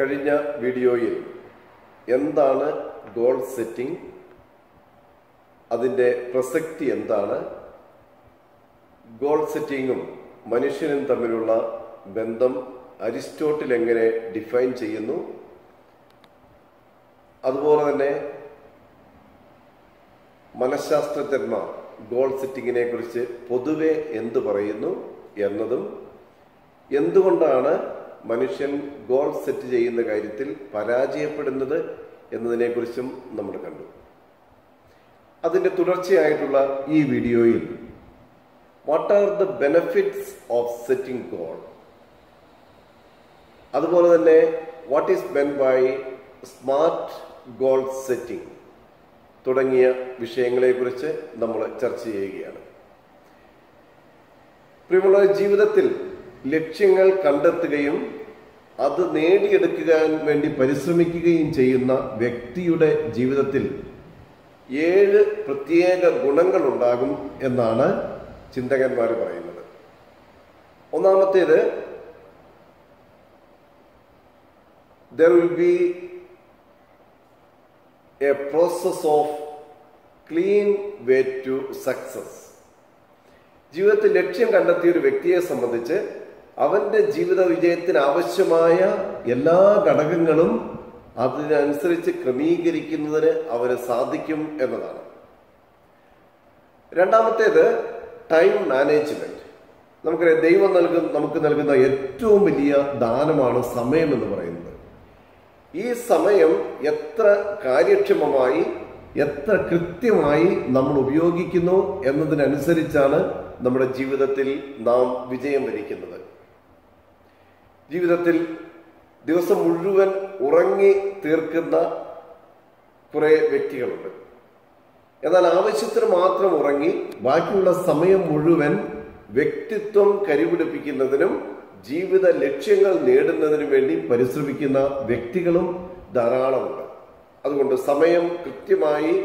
കഴിഞ്ഞ വീഡിയോയിൽ എന്താണ് ഗോൾ സെറ്റിംഗ് അതിൻ്റെ പ്രസക്തി എന്താണ് ഗോൾ സെറ്റിങ്ങും മനുഷ്യനും തമ്മിലുള്ള ബന്ധം അരിസ്റ്റോട്ടിൽ എങ്ങനെ ഡിഫൈൻ ചെയ്യുന്നു അതുപോലെ തന്നെ മനഃശാസ്ത്രജ്ഞന്മാർ ഗോൾ സെറ്റിങ്ങിനെ കുറിച്ച് പൊതുവെ എന്തു പറയുന്നു എന്നതും എന്തുകൊണ്ടാണ് മനുഷ്യൻ ഗോൾ സെറ്റ് ചെയ്യുന്ന കാര്യത്തിൽ പരാജയപ്പെടുന്നത് എന്നതിനെക്കുറിച്ചും നമ്മൾ കണ്ടു അതിന്റെ തുടർച്ചയായിട്ടുള്ള ഈ വീഡിയോയിൽ what are the benefits of setting goal അതുപോലെ തന്നെ what is meant by smart goal setting തുടങ്ങിയ വിഷയങ്ങളെക്കുറിച്ച് നമ്മൾ ചർച്ച ചെയ്യുകയാണ് പ്രിയമുള്ള ജീവിതത്തിൽ ലക്ഷ്യങ്ങൾ കണ്ടെത്തുകയും അത് നേടിയെടുക്കാൻ വേണ്ടി പരിശ്രമിക്കുകയും ചെയ്യുന്ന വ്യക്തിയുടെ ജീവിതത്തിൽ ഏഴ് പ്രത്യേക ഗുണങ്ങൾ ഉണ്ടാകും എന്നാണ് ചിന്തകന്മാർ പറയുന്നത് ഒന്നാമത്തേത് there will be a process of clean way to success ജീവിതത്തിൽ ലക്ഷ്യം കണ്ടെത്തിയ ഒരു വ്യക്തിയെ സംബന്ധിച്ച് അവന്റെ ജീവിത വിജയത്തിന് ആവശ്യമായ എല്ലാ ഘടകങ്ങളും അതിനനുസരിച്ച് ക്രമീകരിക്കുന്നതിന് അവന് സാധിക്കും എന്നതാണ് രണ്ടാമത്തേത് ടൈം മാനേജ്മെന്റ് നമുക്കറിയാം ദൈവം നൽകുന്ന നമുക്ക് നൽകുന്ന ഏറ്റവും വലിയ ദാനമാണ് സമയം എന്ന് പറയുന്നത് ഈ സമയം എത്ര കാര്യക്ഷമമായി എത്ര കൃത്യമായി നമ്മൾ ഉപയോഗിക്കുന്നു എന്നതിനനുസരിച്ചാണ് നമ്മുടെ ജീവിതത്തിൽ നാം വിജയം വരിക്കുന്നത് ജീവിതത്തിൽ ദിവസം മുഴുവൻ ഉറങ്ങി തീർക്കുന്ന കുറെ വ്യക്തികളുണ്ട് എന്നാൽ ആവശ്യത്തിന് മാത്രം ഉറങ്ങി ബാക്കിയുള്ള സമയം മുഴുവൻ വ്യക്തിത്വം കരിപിടിപ്പിക്കുന്നതിനും ജീവിത ലക്ഷ്യങ്ങൾ നേടുന്നതിനു വേണ്ടി പരിശ്രമിക്കുന്ന വ്യക്തികളും ധാരാളമുണ്ട് അതുകൊണ്ട് സമയം കൃത്യമായി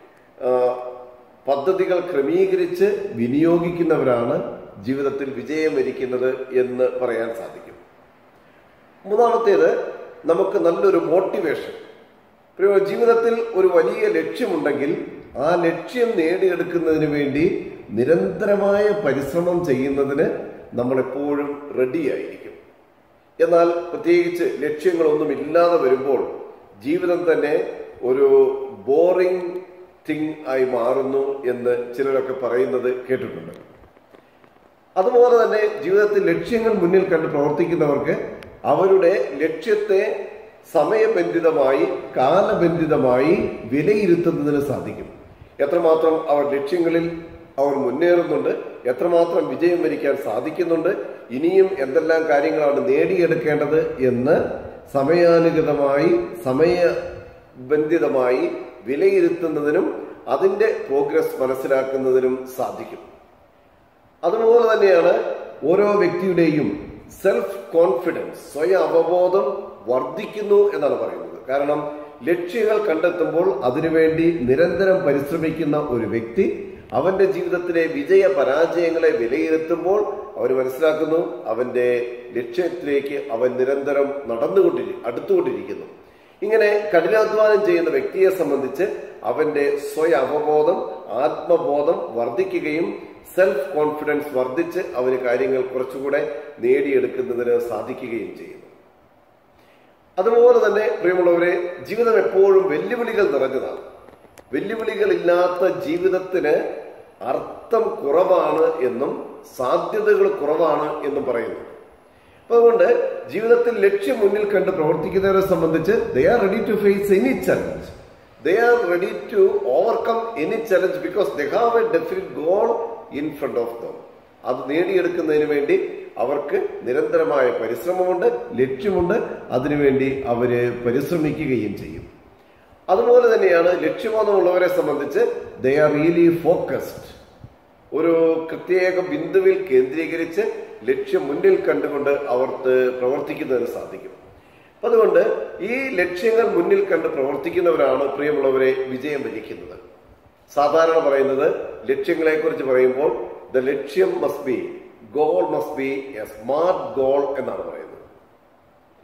പദ്ധതികൾ ക്രമീകരിച്ച് വിനിയോഗിക്കുന്നവരാണ് ജീവിതത്തിൽ വിജയം വരിക്കുന്നത് എന്ന് പറയാൻ സാധിക്കും മൂന്നാമത്തേത് നമുക്ക് നല്ലൊരു മോട്ടിവേഷൻ ജീവിതത്തിൽ ഒരു വലിയ ലക്ഷ്യമുണ്ടെങ്കിൽ ആ ലക്ഷ്യം നേടിയെടുക്കുന്നതിന് വേണ്ടി നിരന്തരമായ പരിശ്രമം ചെയ്യുന്നതിന് നമ്മൾ എപ്പോഴും റെഡിയായിരിക്കും എന്നാൽ പ്രത്യേകിച്ച് ലക്ഷ്യങ്ങളൊന്നും ഇല്ലാതെ വരുമ്പോൾ ജീവിതം തന്നെ ഒരു ബോറിംഗ് തിങ് ആയി മാറുന്നു എന്ന് ചിലരൊക്കെ പറയുന്നത് കേട്ടിട്ടുണ്ട് അതുപോലെ തന്നെ ജീവിതത്തിൽ ലക്ഷ്യങ്ങൾ മുന്നിൽ കണ്ട് പ്രവർത്തിക്കുന്നവർക്ക് അവരുടെ ലക്ഷ്യത്തെ സമയബന്ധിതമായി കാലബന്ധിതമായി വിലയിരുത്തുന്നതിന് സാധിക്കും എത്രമാത്രം അവർ ലക്ഷ്യങ്ങളിൽ അവർ മുന്നേറുന്നുണ്ട് എത്രമാത്രം വിജയം വരിക്കാൻ സാധിക്കുന്നുണ്ട് ഇനിയും എന്തെല്ലാം കാര്യങ്ങളാണ് നേടിയെടുക്കേണ്ടത് എന്ന് സമയാനുഗതമായി സമയബന്ധിതമായി വിലയിരുത്തുന്നതിനും അതിന്റെ പ്രോഗ്രസ് മനസ്സിലാക്കുന്നതിനും സാധിക്കും അതുപോലെ തന്നെയാണ് ഓരോ വ്യക്തിയുടെയും സെൽഫ് കോൺഫിഡൻസ് സ്വയം അവബോധം വർദ്ധിക്കുന്നു എന്നാണ് പറയുന്നത് കാരണം ലക്ഷ്യങ്ങൾ കണ്ടെത്തുമ്പോൾ അതിനുവേണ്ടി നിരന്തരം പരിശ്രമിക്കുന്ന ഒരു വ്യക്തി അവന്റെ ജീവിതത്തിലെ വിജയ പരാജയങ്ങളെ വിലയിരുത്തുമ്പോൾ അവന് മനസ്സിലാക്കുന്നു അവന്റെ ലക്ഷ്യത്തിലേക്ക് അവൻ നിരന്തരം നടന്നുകൊണ്ടിരി അടുത്തുകൊണ്ടിരിക്കുന്നു ഇങ്ങനെ കഠിനാധ്വാനം ചെയ്യുന്ന വ്യക്തിയെ സംബന്ധിച്ച് അവന്റെ സ്വയ അവബോധം ആത്മബോധം വർദ്ധിക്കുകയും സെൽഫ് കോൺഫിഡൻസ് വർദ്ധിച്ച് അവന് കാര്യങ്ങൾ കുറച്ചുകൂടെ നേടിയെടുക്കുന്നതിന് സാധിക്കുകയും ചെയ്യുന്നു അതുപോലെ തന്നെ പ്രിയമുള്ളവരെ ജീവിതം എപ്പോഴും വെല്ലുവിളികൾ നിറഞ്ഞതാണ് വെല്ലുവിളികളില്ലാത്ത ജീവിതത്തിന് അർത്ഥം കുറവാണ് എന്നും സാധ്യതകൾ കുറവാണ് എന്നും പറയുന്നു അതുകൊണ്ട് ജീവിതത്തിൽ ലക്ഷ്യം മുന്നിൽ കണ്ട് പ്രവർത്തിക്കുന്നവരെ സംബന്ധിച്ച് they are ready to face any challenge they are ready to overcome any challenge because they have a definite goal in front of them അത് നേടിയെടുക്കുന്നതിന് വേണ്ടി അവർക്ക് നിരന്തരമായ പരിശ്രമമുണ്ട് ലക്ഷ്യമുണ്ട് അതിനുവേണ്ടി അവര് പരിശ്രമിക്കുകയും ചെയ്യും അതുപോലെ തന്നെയാണ് ലക്ഷ്യബോധമുള്ളവരെ സംബന്ധിച്ച് ദേ ആർ റിയലി ഫോക്കസ്ഡ് ഒരു പ്രത്യേക ബിന്ദുവിൽ കേന്ദ്രീകരിച്ച് ലക്ഷ്യം മുന്നിൽ കണ്ടുകൊണ്ട് അവർക്ക് പ്രവർത്തിക്കുന്നതിന് സാധിക്കും അതുകൊണ്ട് ഈ ലക്ഷ്യങ്ങൾ മുന്നിൽ കണ്ട് പ്രവർത്തിക്കുന്നവരാണ് പ്രിയമുള്ളവരെ വിജയം വരിക്കുന്നത് സാധാരണ പറയുന്നത് ലക്ഷ്യങ്ങളെക്കുറിച്ച് പറയുമ്പോൾ ദ ലക്ഷ്യം must be goal must be a smart goal എന്നാണ് പറയുന്നത്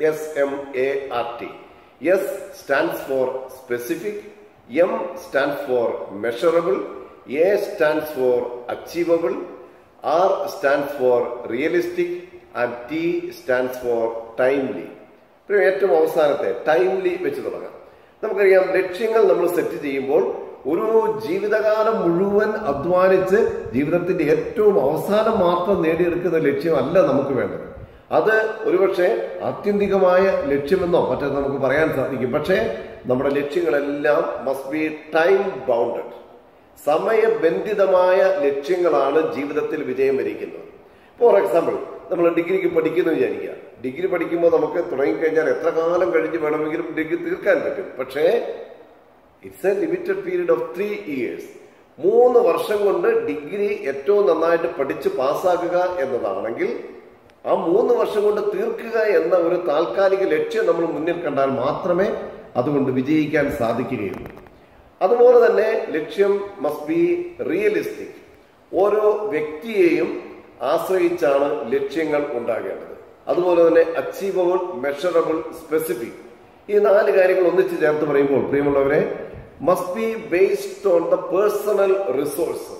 S M A R T S stands for specific M stands for measurable A stands for achievable R stands for realistic and T stands for timely ഏറ്റവും അവസാനത്തെ timely വെച്ച് തുടങ്ങാം നമുക്കറിയാം ലക്ഷ്യങ്ങൾ നമ്മൾ set ചെയ്യുമ്പോൾ ഒരു ജീവിതകാലം മുഴുവൻ അധ്വാനിച്ച് ജീവിതത്തിന്റെ ഏറ്റവും അവസാനം മാത്രം നേടിയെടുക്കുന്ന ലക്ഷ്യമല്ല നമുക്ക് വേണ്ടത് അത് ഒരുപക്ഷെ ആത്യന്തികമായ ലക്ഷ്യമെന്നോ മറ്റോ നമുക്ക് പറയാൻ സാധിക്കും പക്ഷേ നമ്മുടെ ലക്ഷ്യങ്ങളെല്ലാം മസ്റ്റ് ബി ടൈം ബൗണ്ടഡ് സമയബന്ധിതമായ ലക്ഷ്യങ്ങളാണ് ജീവിതത്തിൽ വിജയം വരിക്കുന്നത് ഫോർ എക്സാമ്പിൾ നമ്മൾ ഡിഗ്രിക്ക് പഠിക്കുന്നു വിചാരിക്കുക ഡിഗ്രി പഠിക്കുമ്പോൾ നമുക്ക് തുടങ്ങിക്കഴിഞ്ഞാൽ എത്ര കാലം കഴിഞ്ഞ് വേണമെങ്കിലും ഡിഗ്രി തീർക്കാൻ പറ്റും പക്ഷേ it's a limited period of three years മൂന്ന് വർഷം കൊണ്ട് ഡിഗ്രി ഏറ്റവും നന്നായിട്ട് പഠിച്ച് പാസ്സാക്കുക എന്നതാണെങ്കിൽ ആ മൂന്ന് വർഷം കൊണ്ട് തീർക്കുക എന്ന ഒരു താൽക്കാലിക ലക്ഷ്യം നമ്മൾ മുന്നിൽ കണ്ടാൽ മാത്രമേ അതുകൊണ്ട് വിജയിക്കാൻ സാധിക്കുകയുള്ളൂ അതുപോലെ തന്നെ ലക്ഷ്യം മസ്റ്റ് ബി റിയലിസ്റ്റിക് ഓരോ വ്യക്തിയെയും ആശ്രയിച്ചാണ് ലക്ഷ്യങ്ങൾ ഉണ്ടാകേണ്ടത് അതുപോലെ തന്നെ അച്ചീവബിൾ മെഷറബിൾ സ്പെസിഫിക് ഈ നാല് കാര്യങ്ങൾ ഒന്നിച്ച് ചേർത്ത് പറയുമ്പോൾ പ്രിയമുള്ളവരെ must be based on the personal resources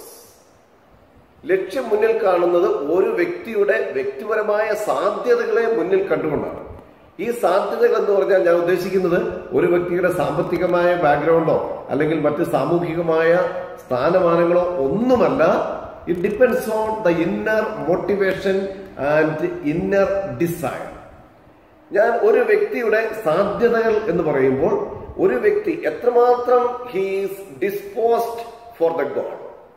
ലക്ഷ്യം മുന്നിൽ കാണുന്നത് ഒരു വ്യക്തിയുടെ വ്യക്തിപരമായ സാധ്യതകളെ മുന്നിൽ കണ്ടുകൊണ്ടാണ് ഈ സാധ്യതകൾ എന്ന് പറഞ്ഞാൽ ഞാൻ ഉദ്ദേശിക്കുന്നത് ഒരു വ്യക്തിയുടെ സാമ്പത്തികമായ ബാക്ക്ഗ്രൗണ്ടോ അല്ലെങ്കിൽ മറ്റ് സാമൂഹികമായ സ്ഥാനമാനങ്ങളോ ഒന്നുമല്ല it depends on the inner motivation and inner desire ഞാൻ ഒരു വ്യക്തിയുടെ സാധ്യതകൾ എന്ന് പറയുമ്പോൾ ഒരു വ്യക്തി എത്രമാത്രം he's disposed for the goal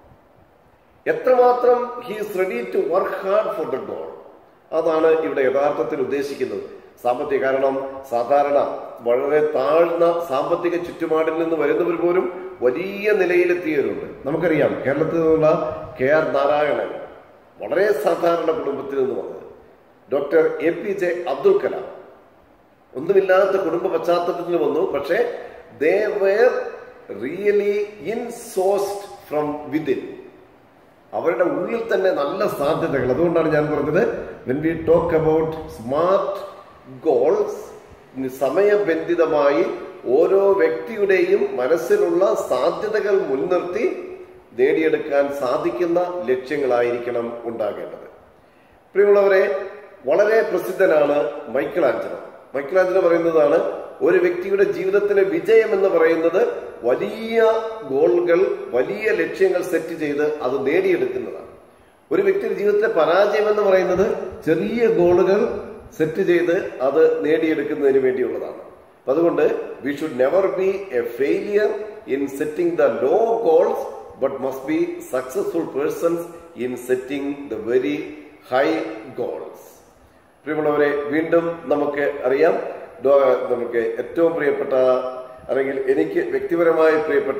എത്രമാത്രം he's ready to work hard for the goal അതാണ് ഇവിടെ യഥാർത്ഥത്തിൽ ഉദ്ദേശിക്കുന്നത് സാമ്പത്തിക കാരണം സാധാരണ വളരെ താഴ്ന്ന സാമ്പത്തിക ചുറ്റുപാടിൽ നിന്ന് വരുന്നവർ പോലും വലിയ നിലയിലെത്തിയവരുണ്ട് നമുക്കറിയാം കേരളത്തിൽ നിന്നുള്ള കെ ആർ നാരായണൻ വളരെ സാധാരണ കുടുംബത്തിൽ നിന്ന് വന്നത് doctor A P J Abdul Kalam ഒന്നുമില്ലാത്ത കുടുംബ പശ്ചാത്തലത്തിൽ വന്നു പക്ഷേ they were really insourced from within അവരുടെ ഉള്ളിൽ തന്നെ നല്ല സാധ്യതകൾ അതുകൊണ്ടാണ് ഞാൻ പറഞ്ഞത് when we talk about smart goals സമയബന്ധിതമായി ഓരോ വ്യക്തിയുടെയും മനസ്സിലുള്ള സാധ്യതകൾ മുൻനിർത്തി നേടിയെടുക്കാൻ സാധിക്കുന്ന ലക്ഷ്യങ്ങളായിരിക്കണം ഉണ്ടാകേണ്ടത് പ്രിയമുള്ളവരെ വളരെ പ്രസിദ്ധനാണ് മൈക്കിൾ ആഞ്ചലോ മൈക്കിൾ ആഞ്ചലോ പറയുന്നതാണ് ഒരു വ്യക്തിയുടെ ജീവിതത്തിലെ വിജയം എന്ന് പറയുന്നത് വലിയ ഗോളുകൾ വലിയ ലക്ഷ്യങ്ങൾ സെറ്റ് ചെയ്ത് അത് നേടിയെടുക്കുന്നതാണ് ഒരു വ്യക്തിയുടെ ജീവിതത്തിലെ പരാജയം എന്ന് പറയുന്നത് ചെറിയ ഗോളുകൾ സെറ്റ് ചെയ്ത് അത് നേടിയെടുക്കുന്നതിന് വേണ്ടിയുള്ളതാണ് അപ്പൊ അതുകൊണ്ട് we should never be a failure in setting the low goals but must be successful persons in setting the very high goals പ്രിയമുള്ളവരെ വീണ്ടും നമുക്ക് അറിയാം നമുക്ക് ഏറ്റവും പ്രിയപ്പെട്ട അല്ലെങ്കിൽ എനിക്ക് വ്യക്തിപരമായി പ്രിയപ്പെട്ട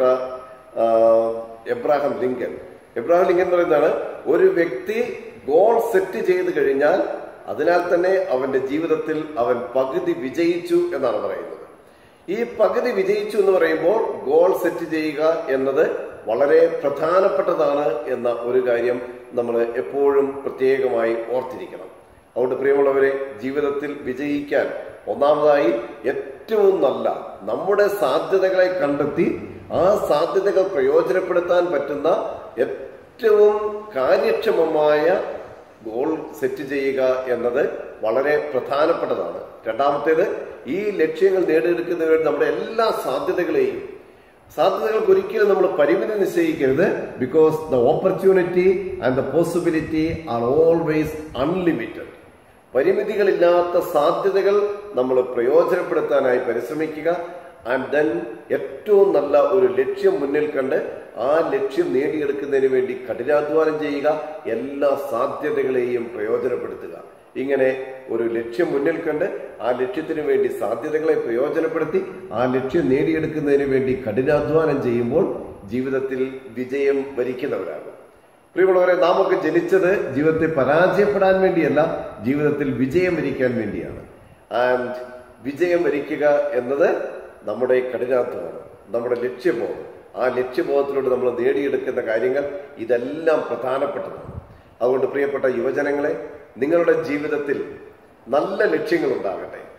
എബ്രാഹിം ലിങ്കൻ എബ്രാഹിം ലിങ്കൻ പറയുന്നതാണ് ഒരു വ്യക്തി ഗോൾ സെറ്റ് ചെയ്ത് കഴിഞ്ഞാൽ അതിനാൽ തന്നെ അവന്റെ ജീവിതത്തിൽ അവൻ പകുതി വിജയിച്ചു എന്നാണ് പറയുന്നത് ഈ പകുതി വിജയിച്ചു എന്ന് പറയുമ്പോൾ ഗോൾ സെറ്റ് ചെയ്യുക എന്നത് വളരെ പ്രധാനപ്പെട്ടതാണ് എന്ന ഒരു കാര്യം നമ്മൾ എപ്പോഴും പ്രത്യേകമായി ഓർത്തിരിക്കണം അതുകൊണ്ട് പ്രിയമുള്ളവരെ ജീവിതത്തിൽ വിജയിക്കാൻ ഒന്നാമതായി ഏറ്റവും നല്ല നമ്മുടെ സാധ്യതകളെ കണ്ടെത്തി ആ സാധ്യതകൾ പ്രയോജനപ്പെടുത്താൻ പറ്റുന്ന ഏറ്റവും കാര്യക്ഷമമായ ഗോൾ സെറ്റ് ചെയ്യുക എന്നത് വളരെ പ്രധാനപ്പെട്ടതാണ് രണ്ടാമത്തേത് ഈ ലക്ഷ്യങ്ങൾ നേടിയെടുക്കുന്നതിന് വേണ്ടി നമ്മുടെ എല്ലാ സാധ്യതകളെയും സാധ്യതകൾക്ക് ഒരിക്കലും നമ്മൾ പരിമിതി നിശ്ചയിക്കരുത് because the opportunity and the possibility are always unlimited പരിമിതികളില്ലാത്ത സാധ്യതകൾ നമ്മൾ പ്രയോജനപ്പെടുത്താനായി പരിശ്രമിക്കുക ആൻഡ് ദെൻ ഏറ്റവും നല്ല ഒരു ലക്ഷ്യം മുന്നിൽ കണ്ട് ആ ലക്ഷ്യം നേടിയെടുക്കുന്നതിന് വേണ്ടി കഠിനാധ്വാനം ചെയ്യുക എല്ലാ സാധ്യതകളെയും പ്രയോജനപ്പെടുത്തുക ഇങ്ങനെ ഒരു ലക്ഷ്യം മുന്നിൽ കണ്ട് ആ ലക്ഷ്യത്തിന് വേണ്ടി സാധ്യതകളെ പ്രയോജനപ്പെടുത്തി ആ ലക്ഷ്യം നേടിയെടുക്കുന്നതിന് വേണ്ടി കഠിനാധ്വാനം ചെയ്യുമ്പോൾ ജീവിതത്തിൽ വിജയം വരിക്കുന്നവരാകും പ്രിയമുള്ളവരെ നാം ഒക്കെ ജനിച്ചത് ജീവിതത്തെ പരാജയപ്പെടാൻ വേണ്ടിയല്ല ജീവിതത്തിൽ വിജയം വരിക്കാൻ വേണ്ടിയാണ് ആൻഡ് വിജയം വരിക്കുക എന്നത് നമ്മുടെ കഠിനാധ്വാനം നമ്മുടെ ലക്ഷ്യബോധം ആ ലക്ഷ്യബോധത്തിലൂടെ നമ്മൾ നേടിയെടുക്കുന്ന കാര്യങ്ങൾ ഇതെല്ലാം പ്രധാനപ്പെട്ടതാണ് അതുകൊണ്ട് പ്രിയപ്പെട്ട യുവജനങ്ങളെ നിങ്ങളുടെ ജീവിതത്തിൽ നല്ല ലക്ഷ്യങ്ങൾ ഉണ്ടാകട്ടെ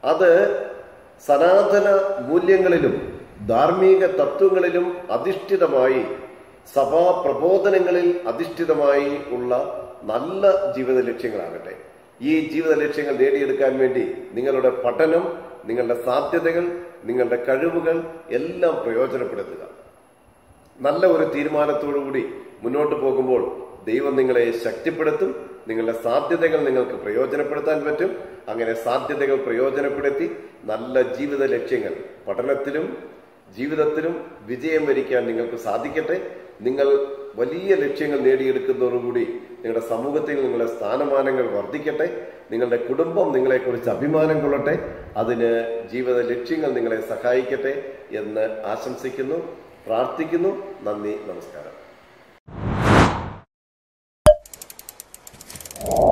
അത് സനാതന മൂല്യങ്ങളിലും ധാർമ്മിക തത്വങ്ങളിലും അധിഷ്ഠിതമായി സഭാ പ്രബോധനങ്ങളിൽ അധിഷ്ഠിതമായി ഉള്ള നല്ല ജീവിത ലക്ഷ്യങ്ങളാകട്ടെ ഈ ജീവിത ലക്ഷ്യങ്ങൾ നേടിയെടുക്കാൻ വേണ്ടി നിങ്ങളുടെ പഠനം നിങ്ങളുടെ സാധ്യതകൾ നിങ്ങളുടെ കഴിവുകൾ എല്ലാം പ്രയോജനപ്പെടുത്തുക നല്ല ഒരു തീരുമാനത്തോടുകൂടി മുന്നോട്ട് പോകുമ്പോൾ ദൈവം നിങ്ങളെ ശക്തിപ്പെടുത്തും നിങ്ങളുടെ സാധ്യതകൾ നിങ്ങൾക്ക് പ്രയോജനപ്പെടുത്താൻ പറ്റും അങ്ങനെ സാധ്യതകൾ പ്രയോജനപ്പെടുത്തി നല്ല ജീവിത ലക്ഷ്യങ്ങൾ പഠനത്തിലും ജീവിതത്തിലും വിജയം വരിക്കാൻ നിങ്ങൾക്ക് സാധിക്കട്ടെ നിങ്ങൾ വലിയ ലക്ഷ്യങ്ങൾ നേടിയെടുക്കുന്നതോടുകൂടി നിങ്ങളുടെ സമൂഹത്തിൽ നിങ്ങളുടെ സ്ഥാനമാനങ്ങൾ വർദ്ധിക്കട്ടെ നിങ്ങളുടെ കുടുംബം നിങ്ങളെക്കുറിച്ച് അഭിമാനം കൊള്ളട്ടെ അതിന് ജീവിത ലക്ഷ്യങ്ങൾ നിങ്ങളെ സഹായിക്കട്ടെ എന്ന് ആശംസിക്കുന്നു പ്രാർത്ഥിക്കുന്നു നന്ദി നമസ്കാരം